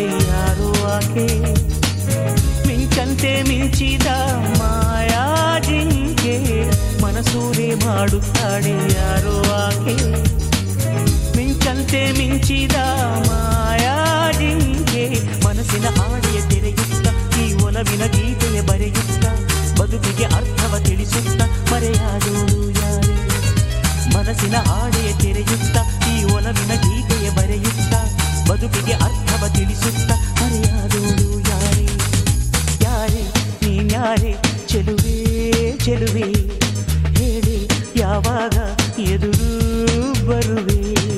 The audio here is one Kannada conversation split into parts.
ಮಾಡುತ್ತಾಳೆ ಯಾರು ಆಕೆ ಮಿಂಚಂತೆ ಮಿಂಚಿದ ಮಾಯಾ ಜಿಂಕೆ ಮನಸೂರೆ ಮಾಡುತ್ತಾಳೆ ಯಾರು ಆಕೆ ಮಿಂಚಂತೆ ಮಿಂಚಿದ ಮಾಯಾ ಜಿಂಕೆ ಮನಸ್ಸಿನ ಹಾಡೆಯ ತೆರೆಯುತ್ತ ಈ ಒಲವಿನ ಗೀತೆಯ ಬರೆಯುತ್ತ ಬದುಕಿಗೆ ಅರ್ಥವ ತಿಳಿಸುತ್ತ ಮರೆಯಾದೋಳು ಯಾರೇ ಮನಸ್ಸಿನ ಹಾಡೆಯ ತೆರೆಯುತ್ತ ಈ ಒಲವಿನ ಗೀತೆಯ ಬರೆಯುತ್ತ ಬದುಕಿಗೆ ಅರ್ಥವ ತಿಳಿಸುತ್ತ ಮರೆಯಾದೋಳು ಯಾರೇ ಯಾರೇ ನೀನ್ಯಾರೇ ಚೆಲುವೆ ಚೆಲುವೆ ಹೇಳಿ ಯಾವಾಗ ಎದುರು ಬರುವೆ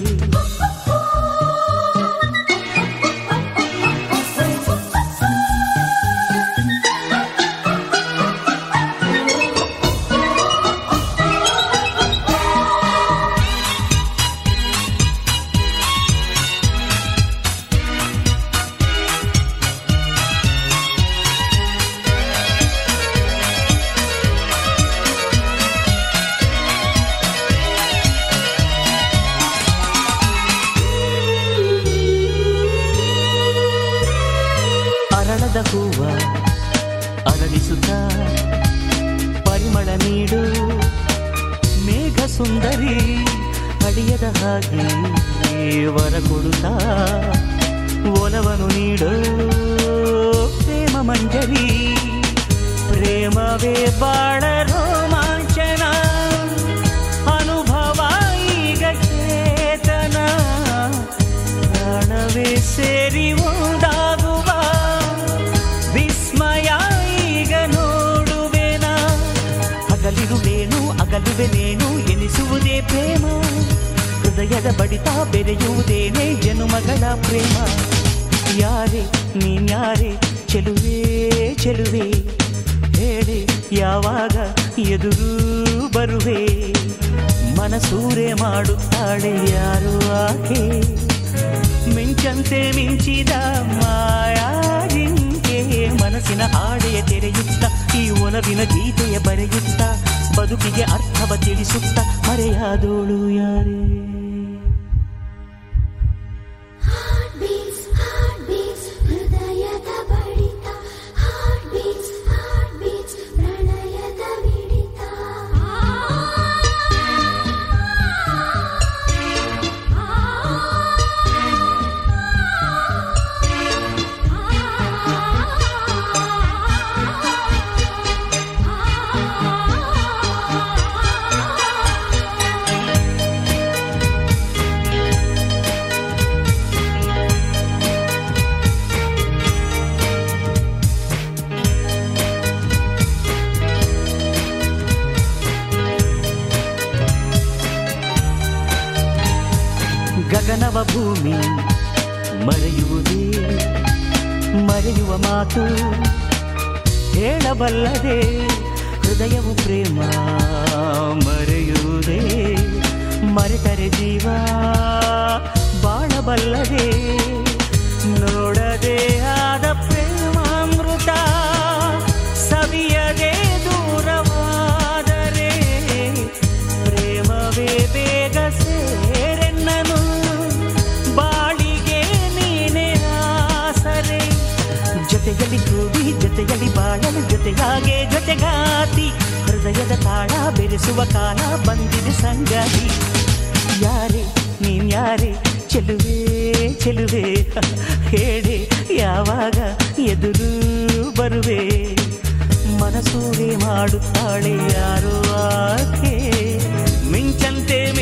ಅರಳದ ಹೂವ ಅರಳಿಸುತ್ತ ಪರಿಮಳ ನೀಡು ಮೇಘ ಸುಂದರಿ ಅಡಿಯದ ಹಾಗೆ ವರ ಕೊಡುತ್ತ ಒಲವನು ನೀಡು ಪ್ರೇಮ ಮಂಜರಿ ಪ್ರೇಮವೇ ಬಾಳ ರೋಮಾಂಚನ ಅನುಭವ ಈಗ ಚೇತನ ಪ್ರಾಣವೇ ಸೇರಿ ಒಂದಾಗುವ ವಿಸ್ಮಯ ಈಗ ನೋಡುವೆನ ಹಗಲಿರುವೇನು ಅಗಲುವೆನೇನು ಎನಿಸುವುದೇ ಪ್ರೇಮ ಹೃದಯದ ಬಡಿತ ಬೆರೆಯುವುದೇನೇ ಜನುಮಗಳ ಪ್ರೇಮ ಯಾರೇ ನೀನ್ಯಾರೇ ಚೆಲುವೆ ಚೆಲುವೆ ಹೇಳಿ ಯಾವಾಗ ಎದುರು ಬರುವೆ ಮನಸೂರೆ ಮಾಡುತ್ತಾಳೆ ಯಾರು ಆಕೆ ಮಿಂಚಂತೆ ಮಿಂಚಿದ ಮಾಯಾ ಜಿಂಕೆ ಮನಸ್ಸಿನ ಹಾಡೆಯ ತೆರೆಯುತ್ತ ಈ ಒಲವಿನ ಗೀತೆಯ ಬರೆಯುತ್ತ ಬದುಕಿಗೆ ಅರ್ಥವ ತಿಳಿಸುತ್ತ ಮರೆಯಾದೋಳು ಯಾರೇ Heart beats, heart beats, ಹೃದಯದ ಬಡಿತ Heart beats, heart beats, ಪ್ರಣಯದ ಮಿಡಿತ ಗಗನವ ಭೂಮಿ ಮರೆಯುವುದೇ ಮರೆಯುವ ಮಾತು ಹೇಳಬಲ್ಲದೆ ಹೃದಯವು ಪ್ರೇಮ ಮರೆಯುವುದೇ ಮರೆತರೆ ಜೀವ ಬಾಳಬಲ್ಲದೆ ನೋಡದೆ ಆದ ಪ್ರೇಮಾಮೃತ ಸವಿಯದೆ ದೂರವಾದರೆ ಪ್ರೇಮವೇ ಬೇಗ ಸೇರೆನ್ನನು ಬಾಳಿಗೆ ನೀನೇ ಆಸರೆ ಜೊತೆಯಲ್ಲಿ ಕೂಡಿ ಜೊತೆಯಲ್ಲಿ ಬಾಳಲು ಜೊತೆಗಾಗೆ ಜೊತೆಗಾತಿ ಹೃದಯದ ತಾಳ ಬೆರೆಸುವ ಕಾಲ ಬಂದಿದೆ ಸಂಗಾತಿ ಯಾರೇ ನೀನ್ಯಾರೇ ಚೆಲುವೆ ಚೆಲುವೆ ಹೇಳಿ ಯಾವಾಗ ಎದುರು ಬರುವೆ ಮನಸೂರೆ ಮಾಡುತ್ತಾಳೆ ಯಾರು ಆಕೆ ಮಿಂಚಂತೆ